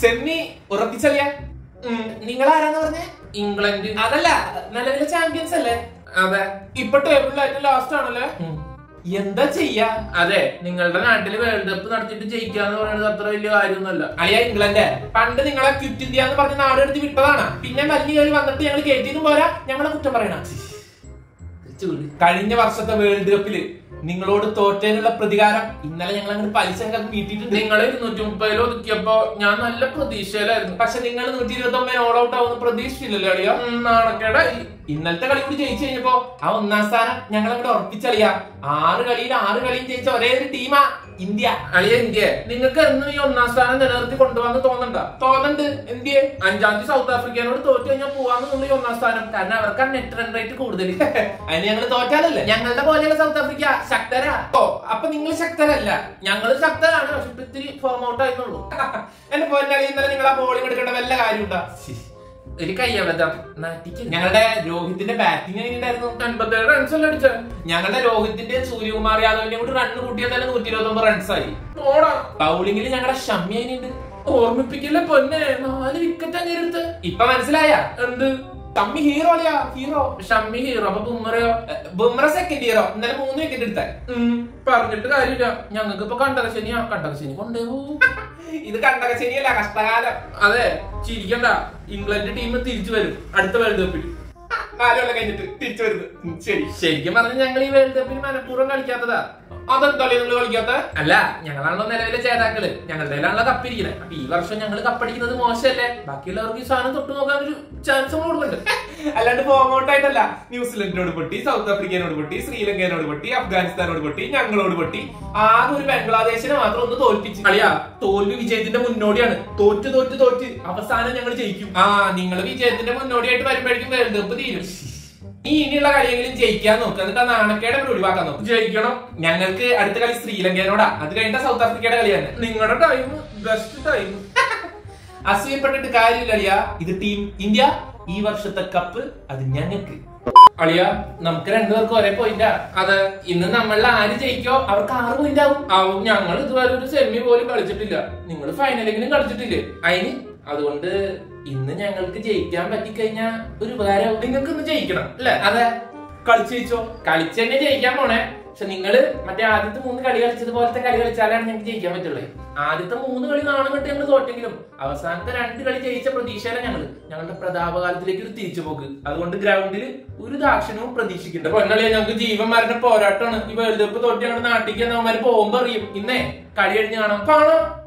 semi ഉറപ്പിച്ചറിയാ നിങ്ങൾ ആരാന്ന് പറഞ്ഞേ ഇംഗ്ലണ്ട് അതല്ല നിലവിലെ ചാമ്പ്യൻസ് അല്ലേ അതെ ഇപ്പൊ ടേബിളിൽ ഏറ്റവും ലാസ്റ്റ് ആണല്ലേ എന്താ ചെയ്യാ അതെ നിങ്ങളുടെ നാട്ടില് വേൾഡ് കപ്പ് നടത്തിയിട്ട് ജയിക്കാന്ന് പറയുന്നത് അത്ര വലിയ കാര്യമൊന്നുമല്ല അളിയ ഇംഗ്ലണ്ട് പണ്ട് നിങ്ങളെ ക്വിറ്റ് ഇന്ത്യ എന്ന് പറഞ്ഞ് നാടെടുത്ത് വിട്ടതാണ് പിന്നെ വലിയ കയറി വന്നിട്ട് ഞങ്ങൾ കയറ്റിയതും പോരാ ഞങ്ങളെ കുറ്റം പറയണ ചൂട് കഴിഞ്ഞ വർഷത്തെ വേൾഡ് കപ്പില് നിങ്ങളോട് തോറ്റതിനുള്ള പ്രതികാരം ഇന്നലെ ഞങ്ങൾ അങ്ങോട്ട് പലിശ വീട്ടിട്ടുണ്ട് നിങ്ങൾ ഇരുന്നൂറ്റി മുപ്പതിൽ ഒതുക്കിയപ്പോ ഞാൻ നല്ല പ്രതീക്ഷയിലായിരുന്നു പക്ഷെ നിങ്ങൾ നൂറ്റി ഇരുപത്തി ഒമ്പതിന് ഓൾ ഔട്ട് ആവുന്ന പ്രതീക്ഷിച്ചില്ലല്ലോ അളിയോ ഉം, നാണക്കേടായി ഇന്നലത്തെ കളി കൂടി ജയിച്ചു കഴിഞ്ഞപ്പോ ആ ഒന്നാം സ്ഥാനം ഞങ്ങൾ അങ്ങോട്ട് ഉറപ്പിച്ചളിയാ ആറ് കളിയിൽ ആറ് കളിയും ജയിച്ച ഒരേ ഒരു ടീമാ ഇന്ത്യ അളിയ ഇന്ത്യ നിങ്ങൾക്ക് എന്നും ഈ ഒന്നാം സ്ഥാനം നിലനിർത്തി കൊണ്ടുപോകാന്ന് തോന്നണ്ട തോന്നുന്നുണ്ട് ഇന്ത്യ അഞ്ചാം തീയതി സൗത്ത് ആഫ്രിക്കനോട് തോറ്റു കഴിഞ്ഞാൽ പോവാന്ന് നിങ്ങൾ ഈ ഒന്നാം സ്ഥാനം കാരണം അവർക്ക് നെറ്റ് റൺ റേറ്റ് കൂടുതൽ അതിന് ഞങ്ങൾ തോറ്റാലല്ലേ ഞങ്ങളുടെ പോലെയുള്ള സൗത്ത് ആഫ്രിക്ക ശക്തരാ ഓ അപ്പൊ നിങ്ങൾ ശക്തരല്ല ഞങ്ങൾ ശക്തരാണ് പക്ഷെ ഇപ്പൊ ഇത്തിരി ഫോം ഔട്ട് ആയിരുന്നുള്ളൂ എന്റെ പൊന്നാളി ഇന്നലെ നിങ്ങൾ ആ ബോളിംഗ് എടുക്കേണ്ട വല്ല കാര്യമുണ്ടോ ഒരു കയ്യബദ്ധം നാട്ടിക്ക് ഞങ്ങളുടെ രോഹിത്തിന്റെ ബാറ്റിംഗ് എങ്ങനെയുണ്ടായിരുന്നു അൻപത്തേഴ് റൺസ് അല്ലേ അടിച്ചത് ഞങ്ങളുടെ രോഹിത്തിന്റെ സൂര്യകുമാർ യാദവിന്റെയും കൂടി റണ്ണ് കൂട്ടിയാൽ തന്നെ നൂറ്റി ഇരുപത്തി ഒമ്പത് റൺസ് ആയി ഓടാ ബൗളിംഗിൽ ഞങ്ങളുടെ ഷമ്മി അതിനുണ്ട് ഓർമ്മിപ്പിക്കില്ല പൊന്നെ നാല് വിക്കറ്റ് അങ്ങനെ എടുത്ത് ഇപ്പൊ മനസ്സിലായ എന്ത് ഷമ്മി ഹീറോ അല്ലയാ ഹീറോ ഷമ്മി ഹീറോ അപ്പൊ ബുമ്മറയോ ബുംറ സെക്കൻഡ് ഹീറോ ഇന്നലെ മൂന്ന് വിക്കറ്റ് എടുത്ത ഉം, പറഞ്ഞിട്ട് കാര്യമില്ല ഞങ്ങൾക്ക് ഇപ്പൊ കണ്ടകശനിയാ കണ്ടകശനി കൊണ്ടുപോകും ഇത് കണ്ടക ശരിയല്ല കഷ്ടകാലം അതെ ചിരിക്കണ്ട ഇംഗ്ലണ്ട് ടീം തിരിച്ചു വരും അടുത്ത വേൾഡ് കപ്പിൽ നാല് കൊല്ലം കഴിഞ്ഞിട്ട് തിരിച്ചു വരുന്നത് ഉം, ശരി ശരിക്കും പറഞ്ഞ ഞങ്ങൾ ഈ വേൾഡ് കപ്പിൽ മനഃപൂർവ്വം കളിക്കാത്തതാ അതെന്താ നിങ്ങൾ കളിക്കാത്ത അല്ല ഞങ്ങളാണല്ലോ നിലവിലെ ജേതാക്കള് ഞങ്ങളുടെ കയ്യിലാണല്ലോ കപ്പിരിക്കുന്നത് അപ്പൊ ഈ വർഷം ഞങ്ങൾ കപ്പടിക്കുന്നത് മോശമല്ലേ ബാക്കിയുള്ളവർക്ക് ഈ സാധനം തൊട്ട് നോക്കാൻ ഒരു ചാൻസ് നമ്മൾ കൊടുക്കുന്നുണ്ട് അല്ലാണ്ട് ഫോം ഔട്ട് ആയിട്ടല്ല ന്യൂസിലൻഡിനോട് പൊട്ടി സൗത്ത് ആഫ്രിക്കനോട് പൊട്ടി ശ്രീലങ്കനോട് പൊട്ടി അഫ്ഗാനിസ്ഥാനോട് പൊട്ടി ഞങ്ങളോട് പൊട്ടി ആകെ ഒരു ബംഗ്ലാദേശിനെ മാത്രം ഒന്ന് തോൽപ്പിച്ചു അളിയാ തോൽവി വിജയത്തിന്റെ മുന്നോടിയാണ് തോറ്റ് തോറ്റ് തോറ്റ് അവസാനം ഞങ്ങൾ ജയിക്കും ആ നിങ്ങൾ വിജയത്തിന്റെ മുന്നോടിയായിട്ട് വരുമ്പോഴേക്കും വേൾഡ് കപ്പ് തീരും ഈ ഇനിയുള്ള കളിയെങ്കിലും ജയിക്കാൻ നോക്കുക എന്നിട്ട് ആ നാണക്കേടെ ഇവിടെ ഒഴിവാക്കാൻ നോക്കും ജയിക്കണം ഞങ്ങൾക്ക് അടുത്ത കളി ശ്രീലങ്കനോടാ അത് കഴിഞ്ഞിട്ട് സൗത്ത് ആഫ്രിക്കയുടെ കളി തന്നെ നിങ്ങളുടെ ടൈം ബെസ്റ്റ് ടൈം അസൂയപ്പെട്ടിട്ട് കാര്യമില്ല അളിയ ഇത് ടീം ഇന്ത്യ ഈ വർഷത്തെ കപ്പ് അത് ഞങ്ങൾക്ക് അളിയ നമുക്ക് രണ്ടുപേർക്കും ഒരേ പോയിന്റാ അതെ ഇന്ന് നമ്മളിൽ ആര് ജയിക്കോ അവർക്ക് ആറ് പോയിന്റ് ആവും ആവും ഞങ്ങൾ ഇതുവരെ ഒരു സെമി പോലും കളിച്ചിട്ടില്ല നിങ്ങൾ ഫൈനലെങ്കിലും കളിച്ചിട്ടില്ലേ അതിന് അതുകൊണ്ട് ഇന്ന് ഞങ്ങൾക്ക് ജയിക്കാൻ പറ്റിക്കഴിഞ്ഞാ ഒരു ഉപകാരം നിങ്ങൾക്ക് ഇന്ന് ജയിക്കണം അല്ലെ അതെ കളിച്ച് ജയിച്ചോ കളിച്ച് തന്നെ ജയിക്കാൻ പോണേ പക്ഷെ നിങ്ങള് മറ്റേ ആദ്യത്തെ മൂന്ന് കളി കളിച്ചത് പോലത്തെ കളി കളിച്ചാലാണ് ഞങ്ങൾക്ക് ജയിക്കാൻ പറ്റുള്ളൂ ആദ്യത്തെ മൂന്ന് കളി നാണം കെട്ടി ഞങ്ങൾ തോറ്റെങ്കിലും അവസാനത്തെ രണ്ട് കളി ജയിച്ച പ്രതീക്ഷയിലാണ് ഞങ്ങൾ ഞങ്ങളുടെ പ്രതാപകാലത്തിലേക്ക് ഒരു തിരിച്ചുപോക്ക് അതുകൊണ്ട് ഗ്രൗണ്ടിൽ ഒരു ദാക്ഷിണവും പ്രതീക്ഷിക്കണ്ട പൊന്നളിയ ഞങ്ങൾക്ക് ജീവൻ മരണ പോരാട്ടമാണ് ഈ വേൾഡ് കപ്പ് തൊട്ട് ഞങ്ങളുടെ നാട്ടിലേക്ക് അവന്മാര് പോകുമ്പോ അറിയും ഇന്നേ കളി കഴിഞ്ഞ് കാണാം കാണാം